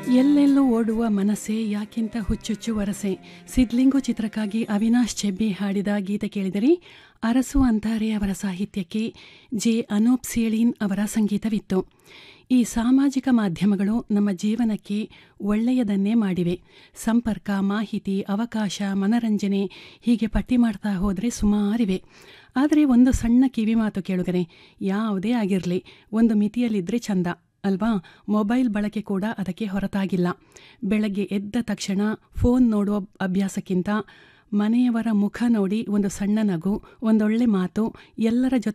ಎಲ್ಲೆಲ್ಲೂ ಓಡುವ ಮನಸ್ಸೆ ಯಾಕಿಂತ ಹುಚ್ಚುಚ್ಚು ವರಸೆ ಸಿದ್ಲಿಂಗು ಚಿತ್ರಕ್ಕಾಗಿ ಅವಿನಾಶ್ ಚೆಬ್ಬಿ ಹಾಡಿದ ಗೀತೆ ಕೇಳಿದರೆ ಅರಸು ಅಂತಾರೆ ಅವರ ಸಾಹಿತ್ಯಕ್ಕೆ ಜೆ ಅನೂಪ್ ಸೇಳೀನ್ ಅವರ ಸಂಗೀತವಿತ್ತು ಈ ಸಾಮಾಜಿಕ ಮಾಧ್ಯಮಗಳು ನಮ್ಮ ಜೀವನಕ್ಕೆ ಒಳ್ಳೆಯದನ್ನೇ ಮಾಡಿವೆ ಸಂಪರ್ಕ ಮಾಹಿತಿ ಅವಕಾಶ ಮನರಂಜನೆ ಹೀಗೆ ಪಟ್ಟಿ ಮಾಡ್ತಾ ಹೋದರೆ ಸುಮಾರಿವೆ ಆದರೆ ಒಂದು ಸಣ್ಣ ಕಿವಿ ಮಾತು ಕೇಳುಗರೆ ಯಾವುದೇ ಆಗಿರಲಿ ಒಂದು ಮಿತಿಯಲ್ಲಿದ್ದರೆ ಚಂದ ಅಲ್ವಾ ಮೊಬೈಲ್ ಬಳಕೆ ಕೂಡ ಅದಕ್ಕೆ ಹೊರತಾಗಿಲ್ಲ ಬೆಳಗ್ಗೆ ಎದ್ದ ತಕ್ಷಣ ಫೋನ್ ನೋಡುವ ಅಭ್ಯಾಸಕ್ಕಿಂತ ಮನೆಯವರ ಮುಖ ನೋಡಿ ಒಂದು ಸಣ್ಣ ನಗು ಒಂದೊಳ್ಳೆ ಮಾತು ಎಲ್ಲರ ಜೊತೆ